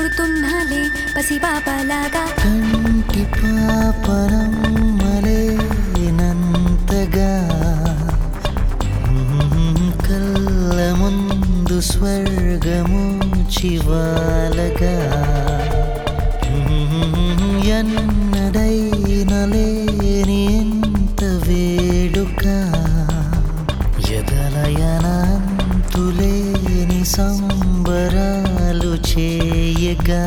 తిరుగుతున్నాలే పసిపాపలాగా కంటి పాపరమ్మలేనంతగా కళ్ళ ముందు స్వర్గము చివాలగా ఎన్నడైన లేని ఎంత వేడుక ఎదలయనంతులేని సంబరాలు చేయగా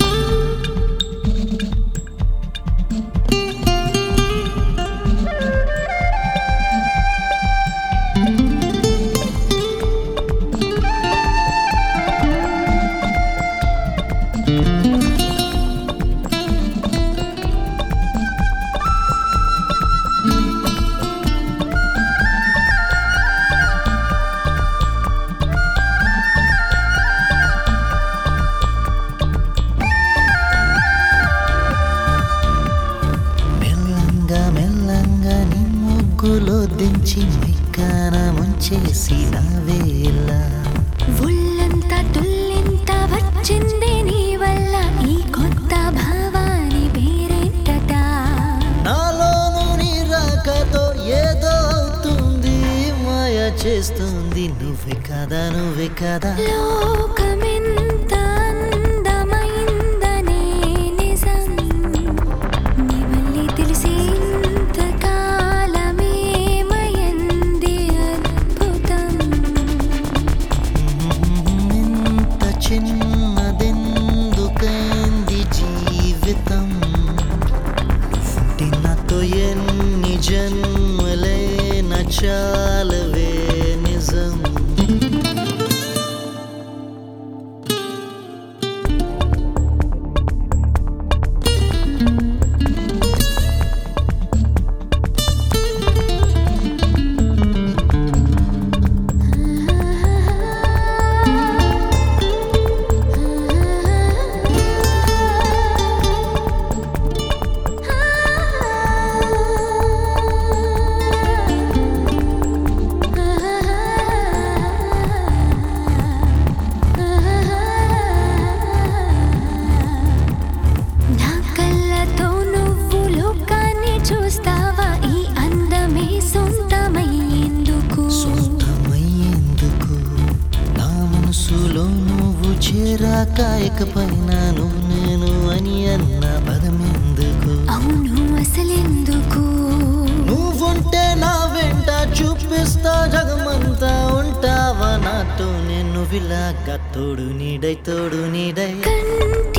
మెల్లంగా మెల్లంగా నీ ముగ్గులో దించి మిక్కాన ముంచేసి నా వేళ ఒళ్ళంతా తుల్లింత వచ్చింది నీ వల్ల ఈ కొత్త భావాని పేరేంటట నాలోను నీ రాకతో ఏదో అవుతుంది మాయ చేస్తుంది నువ్వే కదా నువ్వే కదా లోకమెంత అందమైందనే నిజం నీ వల్లే తెలిసి ఇంతకాలమేమయంది అద్భుతం ఇంత చిన్నదెందుకైంది జీవితం నాతో ఎన్ని జన్మలైన చాలవే నిజం నా కళ్ళతో నువ్వు లోకాన్ని చూస్తావా ఈ అందమే సొంతమయ్యేందుకు సొంతమయ్యేందుకు నా మనసులో నువ్వు చేరాక ఇకపైన నువ్వు నేను అని అన్న పదమెందుకు అవును అసలెందుకు నువ్వుంటే నా వెంట చూపిస్తా జగమంతా ఉంటావా నాతో నేను విలాగా తోడు నీడై తోడు నీడై కంటి